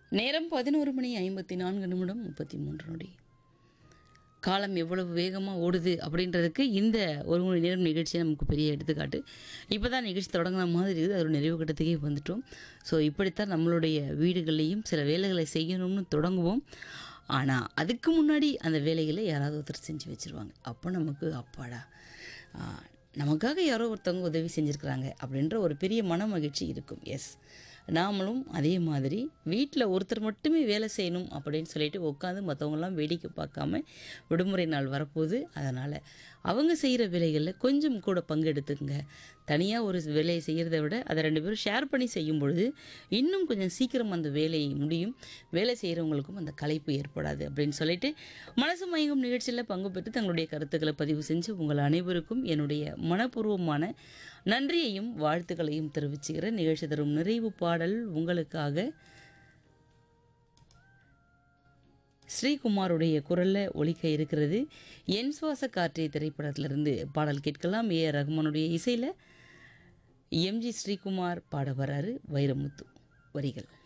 நேரம் பதினோரு மணி ஐம்பத்தி நான்கு நிமிடம் முப்பத்தி மூன்று நொடி காலம் எவ்வளவு வேகமாக ஓடுது அப்படின்றதுக்கு இந்த ஒரு மணி நேரம் நிகழ்ச்சி நமக்கு பெரிய எடுத்துக்காட்டு இப்போ தான் நிகழ்ச்சி தொடங்கின மாதிரி இருக்குது அது ஒரு நிறைவு கட்டத்துக்கே வந்துட்டோம் ஸோ இப்படித்தான் நம்மளுடைய வீடுகள்லேயும் சில வேலைகளை செய்யணும்னு தொடங்குவோம் ஆனால் அதுக்கு முன்னாடி அந்த வேலைகளை யாராவது ஒருத்தர் செஞ்சு வச்சுருவாங்க அப்போ நமக்கு அப்பாடா ஆ, நமக்காக யாரோ ஒருத்தவங்க உதவி செஞ்சுருக்கிறாங்க அப்படின்ற ஒரு பெரிய மன மகிழ்ச்சி இருக்கும் எஸ் நாமளும் அதே மாதிரி வீட்டில் ஒருத்தர் மட்டுமே வேலை செய்யணும் அப்படின்னு சொல்லிட்டு உட்காந்து மற்றவங்களாம் வேடிக்கை பார்க்காம விடுமுறை நாள் வரப்போகுது அதனால் அவங்க செய்கிற வேலைகளில் கொஞ்சம் கூட பங்கெடுத்துங்க தனியாக ஒரு வேலையை செய்கிறத விட அதை ரெண்டு பேரும் ஷேர் பண்ணி செய்யும் பொழுது இன்னும் கொஞ்சம் சீக்கிரம் அந்த வேலை முடியும் வேலை செய்கிறவங்களுக்கும் அந்த களைப்பு ஏற்படாது அப்படின்னு சொல்லிட்டு மனசு மயங்கும் நிகழ்ச்சியில் பங்கு பெற்று தங்களுடைய கருத்துக்களை பதிவு செஞ்சு உங்கள் அனைவருக்கும் என்னுடைய மனப்பூர்வமான நன்றியையும் வாழ்த்துக்களையும் தெரிவிச்சுக்கிற நிகழ்ச்சி தரும் நிறைவு பாடல் உங்களுக்காக ஸ்ரீகுமாருடைய குரலில் ஒலிக்க இருக்கிறது என் சுவாச காற்றே திரைப்படத்திலிருந்து பாடல் கேட்கலாம் ஏ ஆர் ரஹ்மானுடைய இசையில் எம்ஜி ஸ்ரீகுமார் பாட வராரு வைரமுத்து வரிகள்